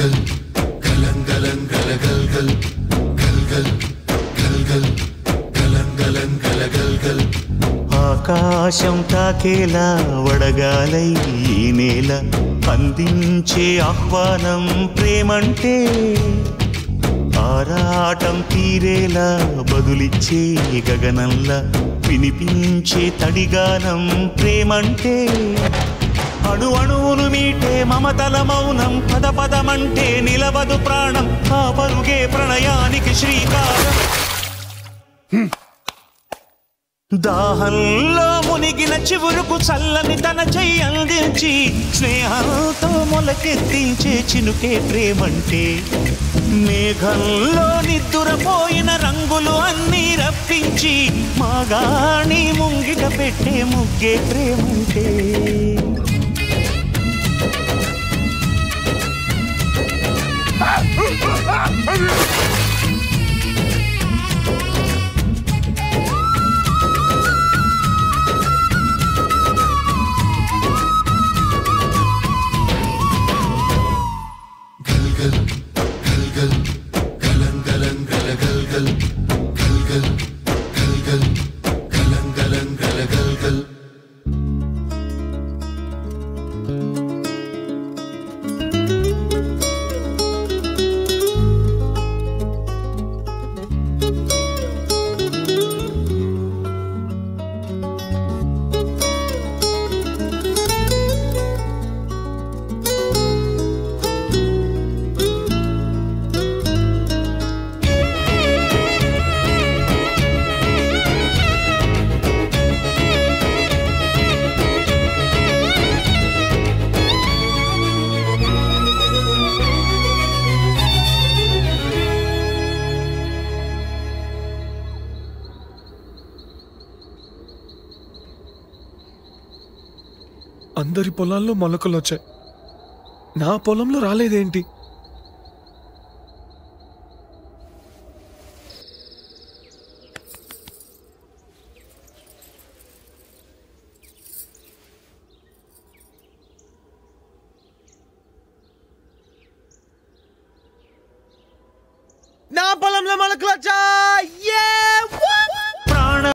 ఆకాశం తాకేలా వడగాలై ఈ నేల అందించే ఆహ్వానం ప్రేమంటే ఆరాటం తీరేలా బదులిచ్చే గగనంలా వినిపించే తడిగానం ప్రేమంటే అణు అణువును మీటే మమతల మౌనం పద పదమంటే నిలవదు ప్రాణం ఆ పరుగే ప్రణయానికి శ్రీకారం దాహంలో మునిగిన చివురుకు చల్లని తన చెయ్యి అందించి స్నేహంతో మొలకెత్తించే చినుకే ప్రేమంటే మేఘంలో నిద్దురపోయిన రంగులు అన్నీ రప్పించి మాగాణి ముంగిట పెట్టే ముగ్గే ప్రేమంటే అందరి పొలాల్లో మొలకలు వచ్చాయి నా పొలంలో రాలేదేంటి నా పొలంలో మొలకలు వచ్చాయి